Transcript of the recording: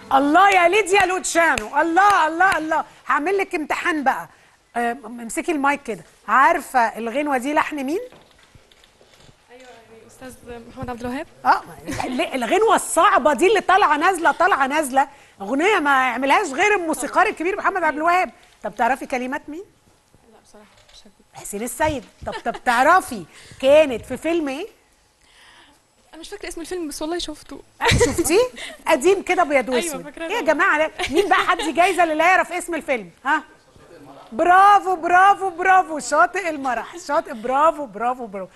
الله يا ليديا لوتشانو الله الله الله هعمل لك امتحان بقى آه، امسكي المايك كده عارفه الغنوه دي لحن مين ايوه استاذ محمد عبد الوهاب اه ما- الغنوه الصعبه دي اللي طالعه نازله طالعه نازله اغنيه ما يعملهاش غير الموسيقار الكبير محمد عبد الوهاب طب تعرفي كلمات مين لا بصراحه مش هكذب حسين السيد طب طب تعرفي كانت في فيلم ايه انا مش فاكره اسم الفيلم بس والله شفته شفتيه قديم كده ابيض أيوة، واسود فاكراه ايه يا طبعا. جماعه ده؟ مين بقى حد جايزه اللي لا يعرف اسم الفيلم ها برافو برافو برافو شاطئ المرح شاطئ برافو برافو برافو